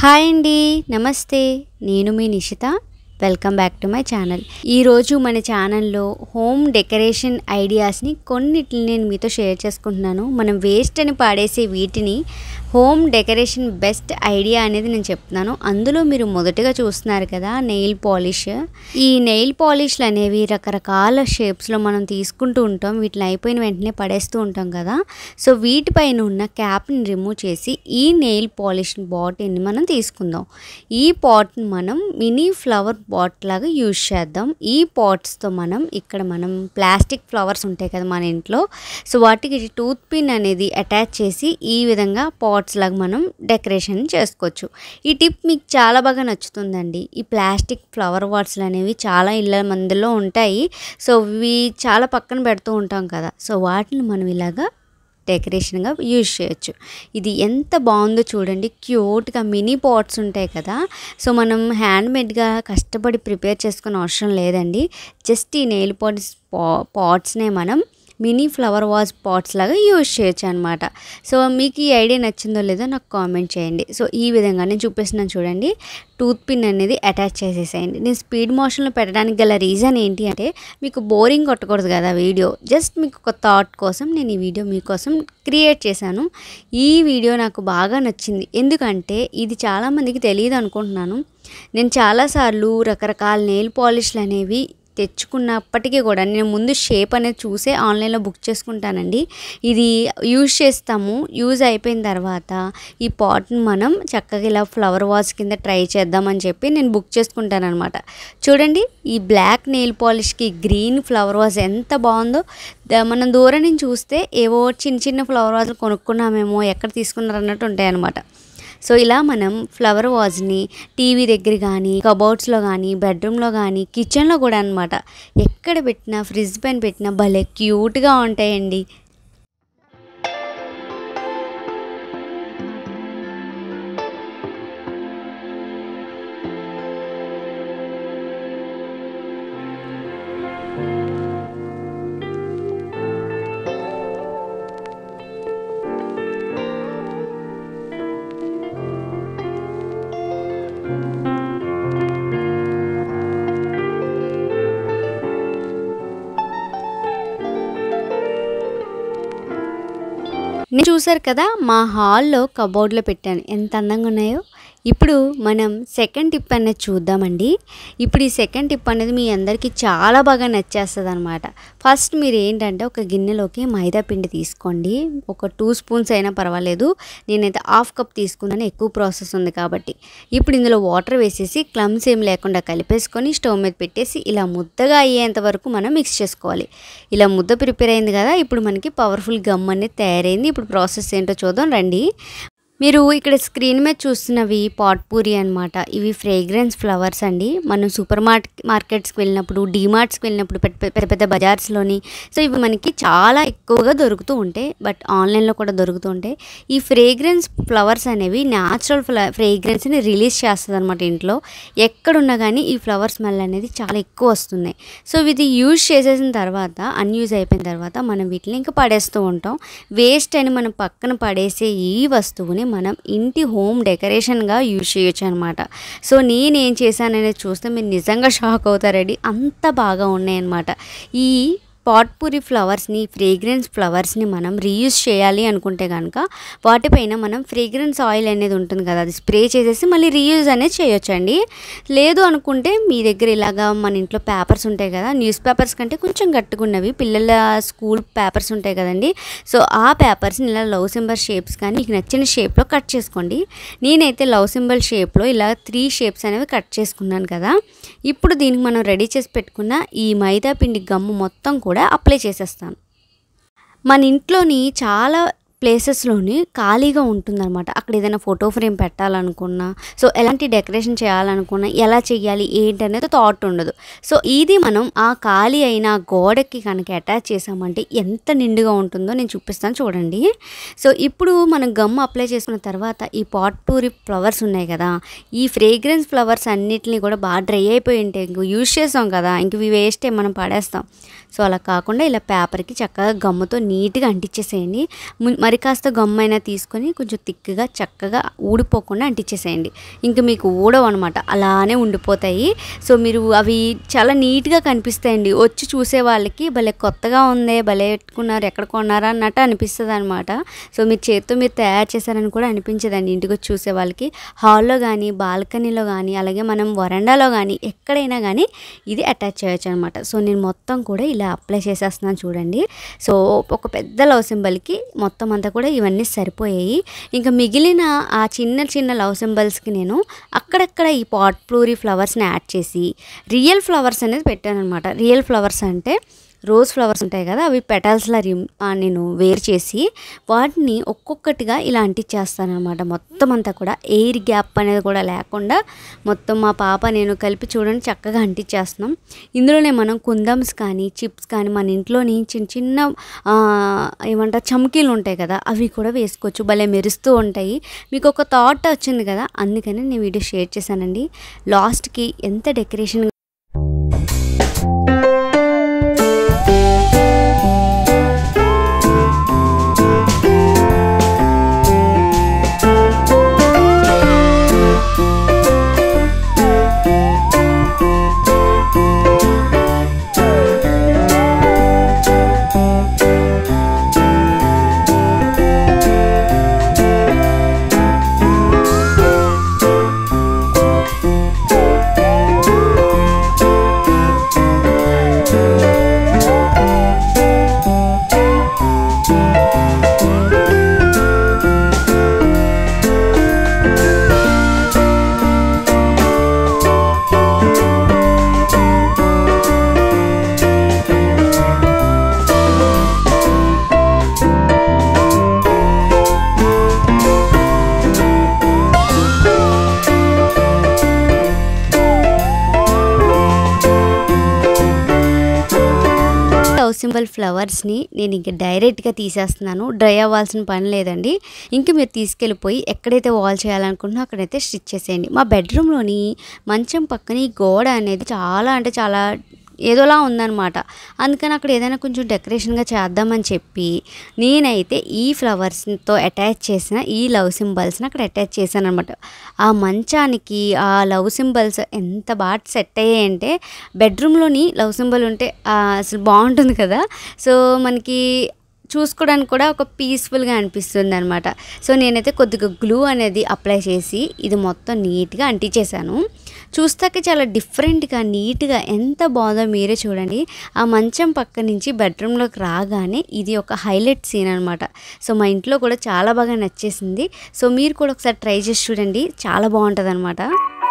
hi అండి నమస్తే నేను మీ Nishitha welcome back to my channel ఈరోజు మన ఛానల్లో హోమ్ డెకరేషన్ ఐడియాస్ని కొన్నిటిని నేను మీతో షేర్ చేసుకుంటున్నాను మనం వేస్ట్ అని పాడేసే వీటిని హోమ్ డెకరేషన్ బెస్ట్ ఐడియా అనేది నేను చెప్తున్నాను అందులో మీరు మొదటగా చూస్తున్నారు కదా నెయిల్ పాలిష్ ఈ నెయిల్ పాలిష్లు అనేవి రకరకాల షేప్స్లో మనం తీసుకుంటూ ఉంటాం వీటిని అయిపోయిన వెంటనే పడేస్తూ ఉంటాం కదా సో వీటిపైన ఉన్న క్యాప్ని రిమూవ్ చేసి ఈ నెయిల్ పాలిష్ బాటిల్ని మనం తీసుకుందాం ఈ పాట్ని మనం మినీ ఫ్లవర్ పాట్ లాగా యూజ్ చేద్దాం ఈ పాట్స్తో మనం ఇక్కడ మనం ప్లాస్టిక్ ఫ్లవర్స్ ఉంటాయి కదా మన ఇంట్లో సో వాటికి టూత్ పిన్ అనేది అటాచ్ చేసి ఈ విధంగా పాట్స్ లాగా మనం డెకరేషన్ చేసుకోవచ్చు ఈ టిప్ మీకు చాలా బాగా నచ్చుతుందండి ఈ ప్లాస్టిక్ ఫ్లవర్ వాట్స్లు అనేవి చాలా ఇళ్ళ మందిలో ఉంటాయి సో ఇవి చాలా పక్కన పెడుతూ ఉంటాం కదా సో వాటిని మనం ఇలాగా డెకరేషన్గా యూజ్ చేయొచ్చు ఇది ఎంత బాగుందో చూడండి క్యూట్గా మినీ పాట్స్ ఉంటాయి కదా సో మనం హ్యాండ్మేడ్గా కష్టపడి ప్రిపేర్ చేసుకునే అవసరం లేదండి జస్ట్ ఈ నెయిల్ పాట్స్ పా పాట్స్నే మనం మినీ ఫ్లవర్ వాజ్ పాట్స్ లాగా యూజ్ చేయొచ్చు అనమాట సో మీకు ఈ ఐడియా నచ్చిందో లేదో నాకు కామెంట్ చేయండి సో ఈ విధంగా నేను చూపిస్తున్నాను చూడండి టూత్ పిన్ అనేది అటాచ్ చేసేసేయండి నేను స్పీడ్ మోషన్లో పెట్టడానికి గల రీజన్ ఏంటి అంటే మీకు బోరింగ్ కొట్టకూడదు కదా వీడియో జస్ట్ మీకు ఒక థాట్ కోసం నేను ఈ వీడియో మీకోసం క్రియేట్ చేశాను ఈ వీడియో నాకు బాగా నచ్చింది ఎందుకంటే ఇది చాలామందికి తెలియదు అనుకుంటున్నాను నేను చాలాసార్లు రకరకాల నెయిల్ పాలిష్లు అనేవి తెచ్చుకున్నప్పటికీ కూడా నేను ముందు షేప్ అనేది చూసే ఆన్లైన్లో బుక్ చేసుకుంటానండి ఇది యూజ్ చేస్తాము యూజ్ అయిపోయిన తర్వాత ఈ పాట్ని మనం చక్కగా ఇలా ఫ్లవర్ వాజ్ కింద ట్రై చేద్దామని చెప్పి నేను బుక్ చేసుకుంటాను అనమాట చూడండి ఈ బ్లాక్ నెయిల్ పాలిష్కి గ్రీన్ ఫ్లవర్ వాజ్ ఎంత బాగుందో ద- మనం దూరం నుంచి చూస్తే ఏవో చిన్న చిన్న ఫ్లవర్ వాజ్లు కొనుక్కున్నామేమో ఎక్కడ తీసుకున్నారు అన్నట్టు ఉంటాయి అనమాట సో ఇలా మనం ఫ్లవర్ వాజ్ని టీవీ దగ్గర కానీ కబోర్డ్స్లో కానీ బెడ్రూమ్లో కానీ కిచెన్లో కూడా అనమాట ఎక్కడ పెట్టినా ఫ్రిడ్జ్ పైన పెట్టినా భలే క్యూట్గా ఉంటాయండి నేను చూసారు కదా మా హాల్లో కబోర్డ్లో పెట్టాను ఎంత అందంగా ఉన్నాయో ఇప్పుడు మనం సెకండ్ టిప్ అనేది చూద్దామండి ఇప్పుడు ఈ సెకండ్ టిప్ అనేది మీ అందరికీ చాలా బాగా నచ్చేస్తుంది అనమాట ఫస్ట్ మీరు ఏంటంటే ఒక గిన్నెలోకి మైదా పిండి తీసుకోండి ఒక టూ స్పూన్స్ అయినా పర్వాలేదు నేనైతే హాఫ్ కప్ తీసుకున్నాను ఎక్కువ ప్రాసెస్ ఉంది కాబట్టి ఇప్పుడు ఇందులో వాటర్ వేసేసి క్లమ్స్ ఏం లేకుండా కలిపేసుకొని స్టవ్ మీద పెట్టేసి ఇలా ముద్దగా అయ్యేంత వరకు మనం మిక్స్ చేసుకోవాలి ఇలా ముద్ద ప్రిపేర్ అయింది కదా ఇప్పుడు మనకి పవర్ఫుల్ గమ్ అనేది తయారైంది ఇప్పుడు ప్రాసెస్ ఏంటో చూద్దాం రండి మీరు ఇక్కడ స్క్రీన్ మీద చూస్తున్నవి పాట్ పూరి అనమాట ఇవి ఫ్రేగ్రెన్స్ ఫ్లవర్స్ అండి మనం సూపర్ మార్కెట్ మార్కెట్స్కి వెళ్ళినప్పుడు డీమార్ట్స్కి వెళ్ళినప్పుడు పెద్ద పెద్ద పెద్ద బజార్స్లోని సో ఇవి మనకి చాలా ఎక్కువగా దొరుకుతూ ఉంటాయి బట్ ఆన్లైన్లో కూడా దొరుకుతూ ఉంటాయి ఈ ఫ్రేగ్రెన్స్ ఫ్లవర్స్ అనేవి న్యాచురల్ ఫ్ల ఫ్రేగ్రెన్స్ని రిలీజ్ చేస్తుంది అనమాట ఇంట్లో ఎక్కడున్నా కానీ ఈ ఫ్లవర్ స్మెల్ అనేది చాలా ఎక్కువ వస్తున్నాయి సో ఇది యూజ్ చేసేసిన తర్వాత అన్యూజ్ అయిపోయిన తర్వాత మనం వీటిని ఇంకా పడేస్తూ ఉంటాం వేస్ట్ అని మనం పక్కన పడేసే ఈ వస్తువుని మనం ఇంటి హోమ్ డెకరేషన్గా యూజ్ చేయొచ్చు అనమాట సో నేను ఏం చేశాననేది చూస్తే మీరు నిజంగా షాక్ అవుతారండి అంత బాగా ఉన్నాయన్నమాట ఈ పాట్పూరి ఫ్లవర్స్ని ఫ్రేగ్రెన్స్ ఫ్లవర్స్ని మనం రీయూజ్ చేయాలి అనుకుంటే కనుక వాటిపైన మనం ఫ్రేగ్రెన్స్ ఆయిల్ అనేది ఉంటుంది కదా అది స్ప్రే చేసేసి మళ్ళీ రీయూజ్ అనేది చేయొచ్చండి లేదు అనుకుంటే మీ దగ్గర ఇలాగా మన ఇంట్లో పేపర్స్ ఉంటాయి కదా న్యూస్ పేపర్స్ కంటే కొంచెం గట్టుకున్నవి పిల్లల స్కూల్ పేపర్స్ ఉంటాయి కదండి సో ఆ పేపర్స్ని ఇలా లవ్ సింబల్ షేప్స్ కానీ మీకు నచ్చిన షేప్లో కట్ చేసుకోండి నేనైతే లవ్ సింబల్ షేప్లో ఇలా త్రీ షేప్స్ అనేవి కట్ చేసుకున్నాను కదా ఇప్పుడు దీనికి మనం రెడీ చేసి పెట్టుకున్న ఈ మైదా పిండి గమ్ము మొత్తం కూడా అప్లై చేసేస్తాను మన ఇంట్లోని చాలా ప్లేసెస్లోని ఖాళీగా ఉంటుందన్నమాట అక్కడ ఏదైనా ఫోటో ఫ్రేమ్ పెట్టాలనుకున్నా సో ఎలాంటి డెకరేషన్ చేయాలనుకున్నా ఎలా చేయాలి ఏంటి అనేది థాట్ ఉండదు సో ఇది మనం ఆ ఖాళీ అయిన గోడకి కనుక అటాచ్ చేసామంటే ఎంత నిండుగా ఉంటుందో నేను చూపిస్తాను చూడండి సో ఇప్పుడు మనం గమ్ అప్లై చేసుకున్న తర్వాత ఈ పాట్ పూరి ఫ్లవర్స్ ఉన్నాయి కదా ఈ ఫ్రేగ్రెన్స్ ఫ్లవర్స్ అన్నిటిని కూడా బాగా డ్రై అయిపోయి ఉంటాయి ఇంక యూజ్ చేసాం కదా ఇంక ఇవి వేస్టే మనం పడేస్తాం సో అలా కాకుండా ఇలా పేపర్కి చక్కగా గమ్ముతో నీట్గా అంటించేసేయండి ము- మరి కాస్త గమ్ము అయినా తీసుకొని కొంచెం తిక్కుగా చక్కగా ఊడిపోకుండా అంటించేసేయండి ఇంకా మీకు ఊడవు అనమాట అలానే ఉండిపోతాయి సో మీరు అవి చాలా నీట్గా కనిపిస్తాయండి వచ్చి చూసే వాళ్ళకి భలే కొత్తగా ఉందే భలే పెట్టుకున్నారు ఎక్కడ కొన్నారా అన్నట్టు అనిపిస్తుంది అనమాట సో మీరు చేతితో మీరు తయారు చేశారని కూడా అనిపించదండి ఇంటికి వచ్చి చూసే వాళ్ళకి హాల్లో కానీ బాల్కనీలో కానీ అలాగే మనం వరండాలో కానీ ఎక్కడైనా కానీ ఇది అటాచ్ చేయొచ్చు అనమాట సో నేను మొత్తం కూడా ఇలా అప్లై చేసేస్తున్నాను చూడండి సో ఒక పెద్ద లవ్ సింబల్కి మొత్తం అంతా కూడా ఇవన్నీ సరిపోయాయి ఇంకా మిగిలిన ఆ చిన్న చిన్న లవ్ సింబల్స్కి నేను అక్కడక్కడ ఈ పాట్ ప్లూరీ ఫ్లవర్స్ని యాడ్ చేసి రియల్ ఫ్లవర్స్ అనేది పెట్టాను అనమాట రియల్ ఫ్లవర్స్ అంటే రోజ్ ఫ్లవర్స్ ఉంటాయి కదా అవి పెటల్స్లా రిమ్ ఆ, నేను వేరు చేసి వాటిని ఒక్కొక్కటిగా ఇలా అంటించేస్తాను అనమాట మొత్తం అంతా కూడా ఎయిర్ గ్యాప్ అనేది కూడా లేకుండా మొత్తం మా పాప నేను కలిపి చూడండి చక్కగా అంటించేస్తున్నాం ఇందులోనే మనం కుందమ్స్ కానీ చిప్స్ కానీ మన ఇంట్లోని చిన్న చిన్న ఆ, ఏమంటారు చమ్కీలు ఉంటాయి కదా అవి కూడా వేసుకోవచ్చు భలే మెరుస్తూ ఉంటాయి మీకు ఒక థాట్ వచ్చింది కదా అందుకని నేను వీడియో షేర్ చేశానండి లాస్ట్కి ఎంత డెకరేషన్ లవ్ సింబల్ ఫ్లవర్స్ని నేను ఇంక డైరెక్ట్గా తీసేస్తున్నాను డ్రై అవ్వాల్సిన పని లేదండి ఇంక మీరు తీసుకెళ్ళిపోయి ఎక్కడైతే వాల్ చేయాలనుకుంటున్నా అక్కడైతే స్టిచ్ చేసేయండి మా బెడ్రూమ్లోని మంచం పక్కన ఈ గోడ అనేది చాలా అంటే చాలా ఏదోలా ఉందన్నమాట అందుకని అక్కడ ఏదైనా కొంచెం డెకరేషన్గా చేద్దామని చెప్పి నేనైతే ఈ ఫ్లవర్స్తో అటాచ్ చేసిన ఈ లవ్ సింబల్స్ని అక్కడ అటాచ్ చేశాను అనమాట ఆ మంచానికి ఆ లవ్ సింబల్స్ ఎంత బాగా సెట్ అయ్యాయంటే బెడ్రూమ్లోని లవ్ సింబల్ ఉంటే ఆ, అసలు బాగుంటుంది కదా సో మనకి చూసుకోవడానికి కూడా ఒక పీస్ఫుల్గా అనిపిస్తుంది అనమాట సో నేనైతే కొద్దిగా గ్లూ అనేది అప్లై చేసి ఇది మొత్తం నీట్గా అంటించేశాను చూస్తాక చాలా డిఫరెంట్గా నీట్గా ఎంత బాగుందో మీరే చూడండి ఆ మంచం పక్క నుంచి బెడ్రూమ్లోకి రాగానే ఇది ఒక హైలైట్ సీన్ అనమాట సో మా ఇంట్లో కూడా చాలా బాగా నచ్చేసింది సో మీరు కూడా ఒకసారి ట్రై చేసి చూడండి చాలా బాగుంటుంది అనమాట